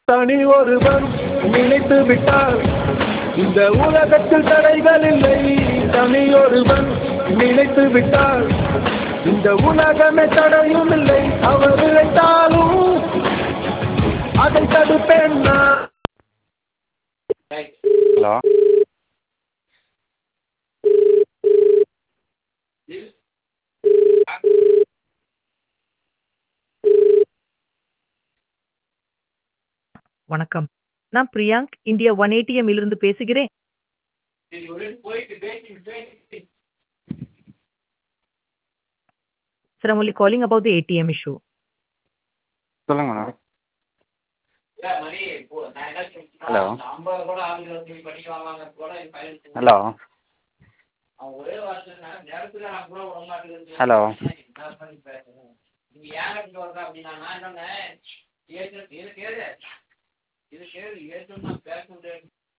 தனி ஒருவன் நினைத்து விட்டால் இந்த உலகத்தில் தடைகள் இல்லை தனி ஒருவன் நினைத்து விட்டால் இந்த உலகமே தடையும் இல்லை அவர் நினைத்தாலும் அதை தடுப்பேன் நான் ஹலோ வணக்கம் நான் பிரியாங்க் இந்தியா ஒன் ஏடிஎம் இலிருந்து பேசுகிறேன் sir I'm only calling about the ATM issue. சொல்லுங்க மேடம் ஹலோ ஹலோ ஹலோ இது கேளு ஏற்கனவே